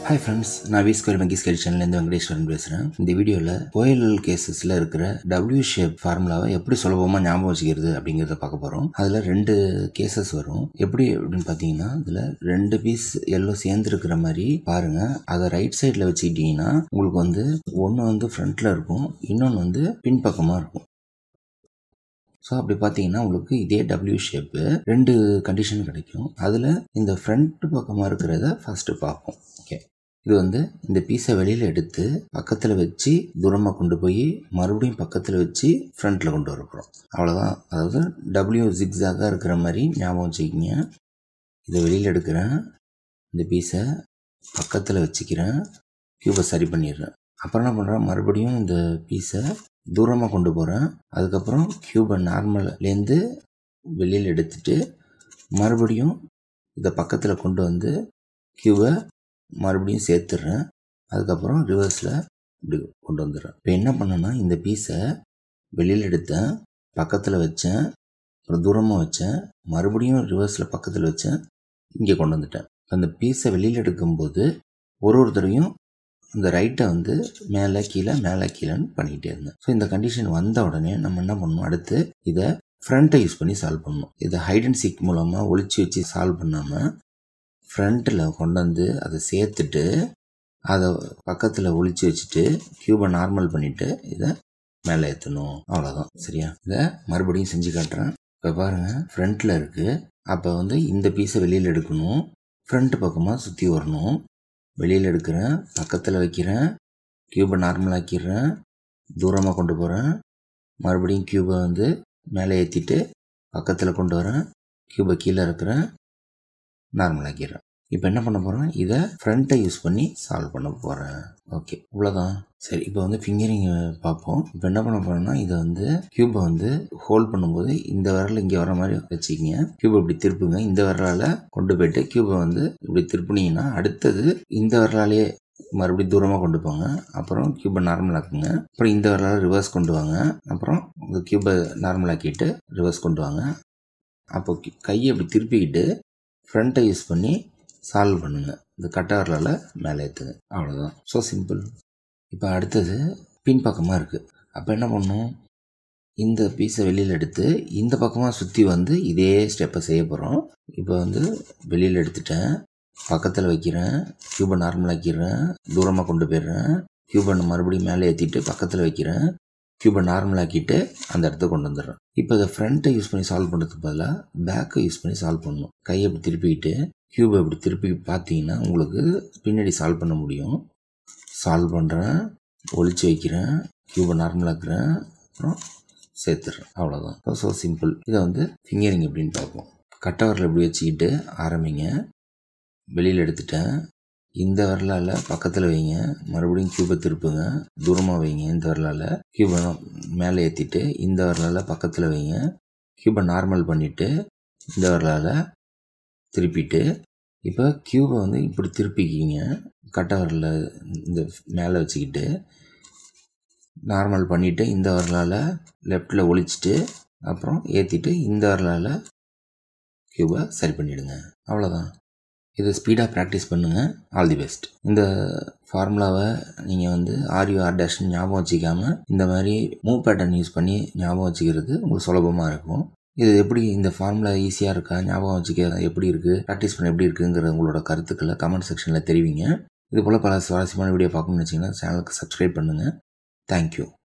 hi friends நான் V square monkey ஸ்கெல் சேனல்லேருந்து வெங்கடேஸ்வரன் பேசுகிறேன் இந்த வீடியோவில் ஓஎல்எல் கேசஸில் இருக்கிற டபிள்யூ ஷேப் ஃபார்முலாவை எப்படி சுலபமாக ஞாபகம் வச்சுக்கிறது அப்படிங்கிறத பார்க்க போகிறோம் அதில் ரெண்டு கேசஸ் வரும் எப்படி அப்படின்னு பார்த்தீங்கன்னா இதில் ரெண்டு பீஸ் எல்லோ சேர்ந்துருக்கிற மாதிரி பாருங்கள் அதை ரைட் சைடில் வச்சுக்கிட்டிங்கன்னா உங்களுக்கு வந்து ஒன்று வந்து ஃப்ரண்ட்டில் இருக்கும் இன்னொன்று வந்து பின்பக்கமாக இருக்கும் ஸோ அப்படி பார்த்தீங்கன்னா உங்களுக்கு இதே டபிள்யூ ஷேப்பு ரெண்டு கண்டிஷன் கிடைக்கும் அதில் இந்த ஃப்ரண்ட் பக்கமாக இருக்கிறத ஃபஸ்ட்டு பார்ப்போம் ஓகே இது வந்து இந்த பீஸை வெளியில் எடுத்து பக்கத்தில் வச்சு தூரமாக கொண்டு போய் மறுபடியும் பக்கத்தில் வச்சு ஃப்ரண்ட்டில் கொண்டு வரப்போகிறோம் அவ்வளோதான் அதாவது டபிள்யூ ஜிக்ஸாக இருக்கிற மாதிரி ஞாபகம் வச்சுக்கிங்க இதை வெளியில் எடுக்கிறேன் இந்த பீஸை பக்கத்தில் வச்சுக்கிறேன் க்யூபை சரி பண்ணிடுறேன் அப்புறம் என்ன பண்ணுறேன் மறுபடியும் இந்த பீஸை தூரமாக கொண்டு போகிறேன் அதுக்கப்புறம் க்யூபை நார்மல்லேருந்து வெளியில் எடுத்துட்டு மறுபடியும் இதை பக்கத்தில் கொண்டு வந்து க்யூபை மறுபடியும் சேர்த்துடுறேன் அதுக்கப்புறம் ரிவர்ஸில் இப்படி கொண்டு வந்துடுறேன் இப்போ என்ன பண்ணேன்னா இந்த பீஸை வெளியில் எடுத்தேன் பக்கத்தில் வச்சேன் அப்புறம் தூரமாக வச்சேன் மறுபடியும் ரிவர்ஸில் பக்கத்தில் வச்சேன் இங்கே கொண்டு வந்துட்டேன் அந்த பீஸை வெளியில் எடுக்கும்போது ஒரு ஒரு தடவையும் இந்த ரைட்டை வந்து மேலே கீழே மேலே கீழேன்னு பண்ணிக்கிட்டே இருந்தேன் ஸோ இந்த கண்டிஷன் வந்த உடனே நம்ம என்ன பண்ணணும் அடுத்து இதை ஃப்ரண்ட்டை யூஸ் பண்ணி சால்வ் பண்ணணும் இதை ஹைட் அண்ட் சீக் மூலமாக ஒழிச்சு வச்சு சால்வ் பண்ணாமல் ஃப்ரண்ட்டில் கொண்டு வந்து அதை சேர்த்துட்டு அதை பக்கத்தில் ஒழிச்சு வச்சுட்டு க்யூபை நார்மல் பண்ணிவிட்டு இதை மேலே ஏற்றணும் அவ்வளோதான் சரியா இதை மறுபடியும் செஞ்சு காட்டுறேன் இப்போ பாருங்கள் ஃப்ரண்ட்டில் இருக்குது அப்போ வந்து இந்த பீஸை வெளியில் எடுக்கணும் ஃப்ரண்ட் பக்கமாக சுற்றி வரணும் வெளியில் எடுக்கிறேன் பக்கத்தில் வைக்கிறேன் க்யூபை நார்மல் ஆக்கிடுறேன் தூரமாக கொண்டு போகிறேன் மறுபடியும் க்யூபை வந்து மேலே ஏற்றிட்டு பக்கத்தில் கொண்டு வரேன் க்யூபை கீழே இருக்கிறேன் நார்மல் ஆக்கிடுறேன் இப்போ என்ன பண்ண போகிறேன் இதை ஃப்ரண்ட்டை யூஸ் பண்ணி சால்வ் பண்ண போகிறேன் ஓகே இவ்வளோதான் சரி இப்போ வந்து ஃபிங்கரிங் பார்ப்போம் இப்போ என்ன பண்ண போகிறேன்னா இதை வந்து க்யூபை வந்து ஹோல்ட் பண்ணும்போது இந்த விரல் இங்கே வர மாதிரி வச்சுக்கிங்க க்யூபை இப்படி திருப்புங்க இந்த விரலால் கொண்டு போயிட்டு க்யூபை வந்து இப்படி திருப்புனீங்கன்னா அடுத்தது இந்த விரலாலேயே மறுபடியும் தூரமாக கொண்டு போங்க அப்புறம் க்யூபை நார்மல் ஆக்குங்க அப்புறம் இந்த விரலால் ரிவர்ஸ் கொண்டு வாங்க அப்புறம் இந்த க்யூபை நார்மல் ஆக்கிட்டு ரிவர்ஸ் கொண்டு வாங்க அப்போ கையை இப்படி திருப்பிக்கிட்டு ஃப்ரண்ட்டை யூஸ் பண்ணி சால்வ் பண்ணுங்கள் இந்த கட்டை விரலால் மேலே ஏற்றுங்க அவ்வளோதான் ஸோ சிம்பிள் இப்போ அடுத்தது பின்பக்கமாக இருக்குது அப்போ என்ன பண்ணணும் இந்த பீஸை வெளியில் எடுத்து இந்த பக்கமாக சுற்றி வந்து இதே ஸ்டெப்பை செய்ய போகிறோம் இப்போ வந்து வெளியில் எடுத்துட்டேன் பக்கத்தில் வைக்கிறேன் க்யூபை நார்மல் ஆக்கிடுறேன் தூரமாக கொண்டு போயிடுறேன் க்யூபை மறுபடியும் மேலே ஏற்றிட்டு பக்கத்தில் வைக்கிறேன் க்யூபை நார்மல் ஆக்கிட்டு அந்த இடத்த கொண்டு வந்துடுறேன் இப்போ இதை ஃப்ரண்ட்டை யூஸ் பண்ணி சால்வ் பண்ணுறதுக்கு பதிலாக பேக்கை யூஸ் பண்ணி சால்வ் பண்ணணும் கையை இப்படி திருப்பிக்கிட்டு க்யூபை இப்படி திருப்பி பார்த்தீங்கன்னா உங்களுக்கு பின்னாடி சால்வ் பண்ண முடியும் சால்வ் பண்ணுறேன் ஒழிச்சு வைக்கிறேன் க்யூபை நார்மல் ஆக்குறேன் அப்புறம் சேர்த்துறேன் அவ்வளோதான் ஸோ சிம்பிள் இதை வந்து ஃபிங்கரிங் எப்படின்னு பார்ப்போம் கட்டவரில் இப்படி வச்சுக்கிட்டு ஆரம்பிங்க வெளியில் எடுத்துட்டேன் இந்த வரலால் பக்கத்தில் வைங்க மறுபடியும் க்யூபை திருப்புங்க தூரமாக வைங்க இந்த வரலால் க்யூபை மேலே ஏற்றிட்டு இந்த வரலால் பக்கத்தில் வைங்க க்யூபை நார்மல் பண்ணிவிட்டு இந்த வரலால் திருப்பிட்டு இப்போ க்யூபை வந்து இப்படி திருப்பிக்கிங்க கட்டை வரல இந்த மேலே வச்சுக்கிட்டு நார்மல் பண்ணிவிட்டு இந்த வரலால் லெஃப்டில் ஒழிச்சிட்டு அப்புறம் ஏற்றிட்டு இந்த வரலால் க்யூபை சரி பண்ணிவிடுங்க அவ்வளோதான் இதை ஸ்பீடாக ப்ராக்டிஸ் பண்ணுங்கள் ஆல் தி பெஸ்ட் இந்த ஃபார்முலாவை நீங்கள் வந்து ஆர்யூ ஆர் டேஷ் ஞாபகம் வச்சுக்காமல் இந்த மாதிரி மூவ் பேட்டர்ன் யூஸ் பண்ணி ஞாபகம் வச்சுக்கிறது உங்களுக்கு சுலபமாக இருக்கும் இது எப்படி இந்த ஃபார்முலா ஈஸியாக இருக்கா ஞாபகம் வச்சுக்க எப்படி இருக்குது ப்ராக்டிஸ் பண்ண எப்படி இருக்குங்கிற உங்களோட கருத்துக்களை கமெண்ட் செக்ஷனில் தெரிவிங்க இது போல் பல சுவாரஸ்யமான வீடியோ பார்க்கணும்னு வச்சிங்கன்னா சேனலுக்கு சப்ஸ்கிரைப் பண்ணுங்கள் தேங்க்யூ